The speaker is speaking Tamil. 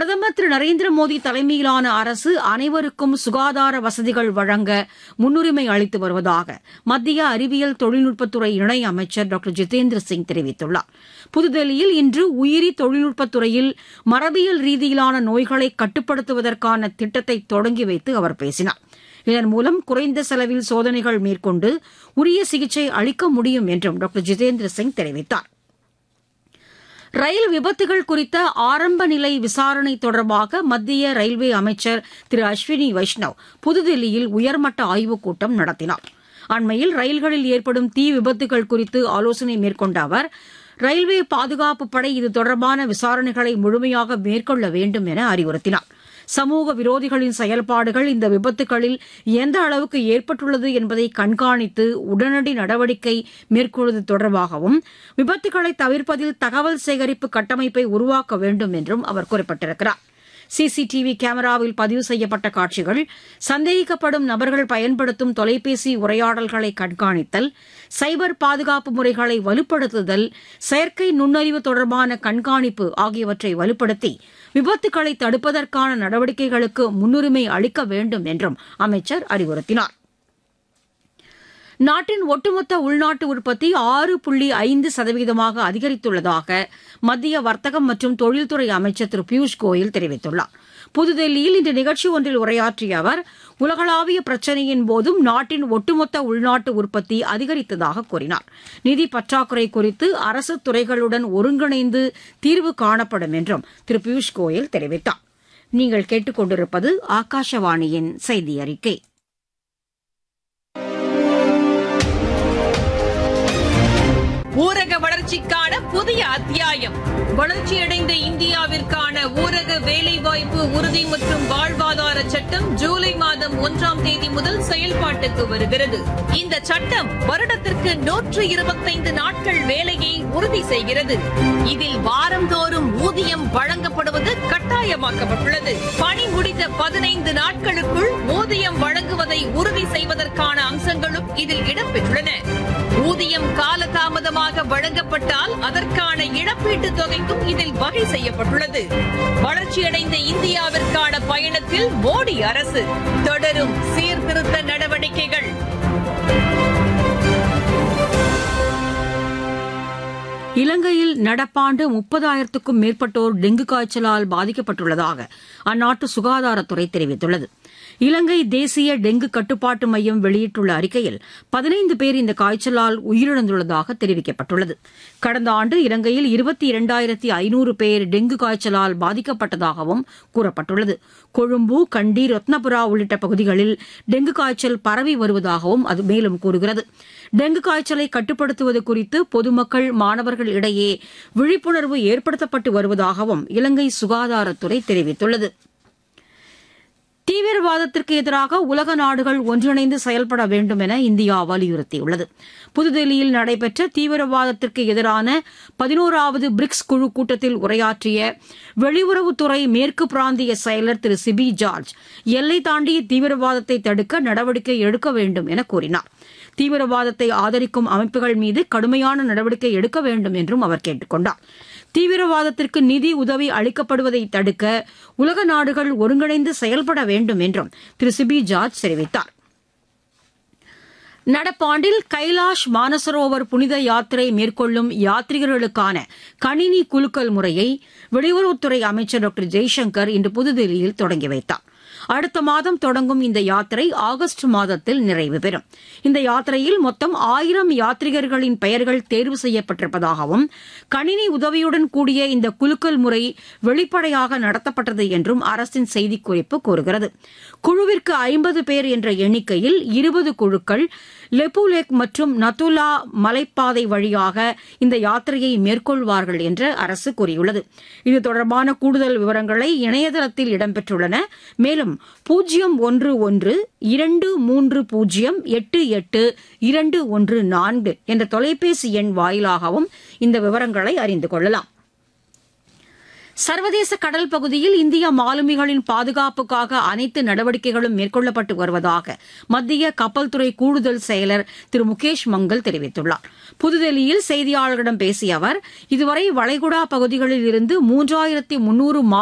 பிரதமர் திரு நரேந்திர மோடி தலைமையிலான அரசு அனைவருக்கும் சுகாதார வசதிகள் வழங்க முன்னுரிமை அளித்து வருவதாக மத்திய அறிவியல் தொழில்நுட்பத்துறை இணை அமைச்சர் டாக்டர் ஜிதேந்திர சிங் தெரிவித்துள்ளார் புதுதில்லியில் இன்று உயிரி தொழில்நுட்பத்துறையில் மரபியல் ரீதியிலான நோய்களை கட்டுப்படுத்துவதற்கான திட்டத்தை தொடங்கி வைத்து அவர் பேசினார் இதன் மூலம் குறைந்த செலவில் சோதனைகள் மேற்கொண்டு உரிய சிகிச்சை அளிக்க முடியும் என்றும் டாக்டர் ஜிதேந்திர சிங் தெரிவித்தார் ரயில் விபத்துகள் குறித்த ஆரம்ப நிலை விசாரணை தொடர்பாக மத்திய ரயில்வே அமைச்சர் திரு அஸ்வினி வைஷ்ணவ் புதுதில்லியில் உயர்மட்ட ஆய்வுக் கூட்டம் நடத்தினார் அண்மையில் ரயில்களில் ஏற்படும் தீ விபத்துகள் குறித்து ஆலோசனை மேற்கொண்ட அவர் ரயில்வே பாதுகாப்பு படை இது தொடர்பான விசாரணைகளை முழுமையாக மேற்கொள்ள வேண்டும் என அறிவுறுத்தினார் சமூக விரோதிகளின் செயல்பாடுகள் இந்த விபத்துகளில் எந்த அளவுக்கு ஏற்பட்டுள்ளது என்பதை கண்காணித்து உடனடி நடவடிக்கை மேற்கொள்வது தொடர்பாகவும் விபத்துகளை தவிர்ப்பதில் தகவல் சேகரிப்பு கட்டமைப்பை உருவாக்க வேண்டும் என்றும் அவர் குறிப்பிட்டிருக்கிறார் சிசிடிவி கேமராவில் பதிவு செய்யப்பட்ட காட்சிகள் சந்தேகிக்கப்படும் நபர்கள் பயன்படுத்தும் தொலைபேசி உரையாடல்களை கண்காணித்தல் சைபர் பாதுகாப்பு முறைகளை வலுப்படுத்துதல் செயற்கை நுண்ணறிவு தொடர்பான கண்காணிப்பு ஆகியவற்றை வலுப்படுத்தி விபத்துக்களை தடுப்பதற்கான நடவடிக்கைகளுக்கு முன்னுரிமை அளிக்க வேண்டும் என்றும் அமைச்சர் அறிவுறுத்தினார் நாட்டின் ஒட்டுமொத்த உள்நாட்டு உற்பத்தி ஆறு புள்ளி ஐந்து சதவீதமாக அதிகரித்துள்ளதாக மத்திய வர்த்தகம் மற்றும் தொழில்துறை அமைச்சர் திரு பியூஷ் கோயல் தெரிவித்துள்ளார் புதுதில்லியில் இன்று நிகழ்ச்சி ஒன்றில் உரையாற்றிய அவர் உலகளாவிய பிரச்சினையின் போதும் நாட்டின் ஒட்டுமொத்த உள்நாட்டு உற்பத்தி அதிகரித்ததாக கூறினார் நிதி பற்றாக்குறை குறித்து அரசு துறைகளுடன் ஒருங்கிணைந்து தீர்வு காணப்படும் என்றும் திரு பியூஷ் கோயல் தெரிவித்தார் நீங்கள் கேட்டுக்கொண்டிருப்பது ஆகாஷவாணியின் செய்தி அறிக்கை ஊரக வளர்ச்சிக்கான புதிய அத்தியாயம் வளர்ச்சியடைந்த இந்தியாவிற்கான ஊரக வேலைவாய்ப்பு உறுதி மற்றும் வாழ்வாதார சட்டம் ஜூலை மாதம் ஒன்றாம் தேதி முதல் செயல்பாட்டுக்கு வருகிறது இந்த சட்டம் வருடத்திற்கு நூற்று இருபத்தைந்து நாட்கள் வேலையை உறுதி செய்கிறது இதில் வாரந்தோறும் ஊதியம் வழங்கப்படுவது கட்டாயமாக்கப்பட்டுள்ளது பணி முடிந்த பதினைந்து நாட்களுக்குள் ஊதியம் வழங்குவதை உறுதி செய்வதற்கான அம்சங்களும் இதில் இடம்பெற்றுள்ளன ஊதியம் காலதாமதமாக வழங்கப்பட்டால் அதற்கான இழப்பீட்டுத் தொகைக்கும் இதில் வகை செய்யப்பட்டுள்ளது வளர்ச்சியடைந்த இந்தியாவிற்கான பயணத்தில் மோடி அரசு தொடரும் சீர்திருத்த நடவடிக்கைகள் இலங்கையில் நடப்பாண்டு முப்பதாயிரத்துக்கும் மேற்பட்டோர் டெங்கு காய்ச்சலால் பாதிக்கப்பட்டுள்ளதாக அந்நாட்டு சுகாதாரத்துறை தெரிவித்துள்ளது இலங்கை தேசிய டெங்கு கட்டுப்பாட்டு மையம் வெளியிட்டுள்ள அறிக்கையில் பதினைந்து பேர் இந்த காய்ச்சலால் உயிரிழந்துள்ளதாக தெரிவிக்கப்பட்டுள்ளது கடந்த ஆண்டு இலங்கையில் இருபத்தி இரண்டாயிரத்தி ஐநூறு பேர் டெங்கு காய்ச்சலால் பாதிக்கப்பட்டதாகவும் கூறப்பட்டுள்ளது கொழும்பு கண்டி ரத்னபுரா உள்ளிட்ட பகுதிகளில் டெங்கு காய்ச்சல் பரவி வருவதாகவும் அது மேலும் கூறுகிறது டெங்கு காய்ச்சலை கட்டுப்படுத்துவது குறித்து பொதுமக்கள் மாணவர்கள் இடையே விழிப்புணர்வு ஏற்படுத்தப்பட்டு வருவதாகவும் இலங்கை சுகாதாரத்துறை தெரிவித்துள்ளது தீவிரவாதத்திற்கு எதிராக உலக நாடுகள் ஒன்றிணைந்து செயல்பட வேண்டும் என இந்தியா வலியுறுத்தியுள்ளது புதுதில்லியில் நடைபெற்ற தீவிரவாதத்திற்கு எதிரான பதினோராவது பிரிக்ஸ் குழு கூட்டத்தில் உரையாற்றிய வெளியுறவுத்துறை மேற்கு பிராந்திய செயலர் திரு சிபி ஜார்ஜ் எல்லை தாண்டிய தீவிரவாதத்தை தடுக்க நடவடிக்கை எடுக்க வேண்டும் என கூறினார் தீவிரவாதத்தை ஆதரிக்கும் அமைப்புகள் மீது கடுமையான நடவடிக்கை எடுக்க வேண்டும் என்றும் அவர் கேட்டுக் கொண்டார் தீவிரவாதத்திற்கு நிதி உதவி அளிக்கப்படுவதை தடுக்க உலக நாடுகள் ஒருங்கிணைந்து செயல்பட வேண்டும் என்றும் திரு சிபி ஜார்ஜ் தெரிவித்தார் நடப்பாண்டில் கைலாஷ் மானசரோவர் புனித யாத்திரை மேற்கொள்ளும் யாத்ரிகர்களுக்கான கணினி குலுக்கல் முறையை வெளியுறவுத்துறை அமைச்சர் டாக்டர் ஜெய்சங்கர் இன்று புதுதில்லியில் தொடங்கி வைத்தார் அடுத்த மாதம் தொடங்கும் இந்த யாத்திரை ஆகஸ்ட் மாதத்தில் நிறைவு பெறும் இந்த யாத்திரையில் மொத்தம் ஆயிரம் யாத்ரிகர்களின் பெயர்கள் தேர்வு செய்யப்பட்டிருப்பதாகவும் கணினி உதவியுடன் கூடிய இந்த குலுக்கல் முறை வெளிப்படையாக நடத்தப்பட்டது என்றும் அரசின் செய்திக்குறிப்பு கூறுகிறது குழுவிற்கு ஐம்பது பேர் என்ற எண்ணிக்கையில் இருபது குழுக்கள் லெப்புலேக் மற்றும் நத்துலா மலைப்பாதை வழியாக இந்த யாத்திரையை மேற்கொள்வார்கள் என்று அரசு கூறியுள்ளது இது தொடர்பான கூடுதல் விவரங்களை இணையதளத்தில் இடம்பெற்றுள்ளன மேலும் பூஜ்ஜியம் ஒன்று ஒன்று இரண்டு மூன்று பூஜ்ஜியம் எட்டு எட்டு இரண்டு ஒன்று நான்கு என்ற தொலைபேசி எண் வாயிலாகவும் இந்த விவரங்களை அறிந்து கொள்ளலாம் சர்வதேச கடல் பகுதியில் இந்திய மாலுமிகளின் பாதுகாப்புக்காக அனைத்து நடவடிக்கைகளும் மேற்கொள்ளப்பட்டு வருவதாக மத்திய கப்பல் துறை கூடுதல் செயலர் திரு முகேஷ் மங்கல் தெரிவித்துள்ளார் புதுதில்லியில் செய்தியாளர்களிடம் பேசிய அவர் இதுவரை வளைகுடா பகுதிகளில் இருந்து மூன்றாயிரத்தி முன்னூறு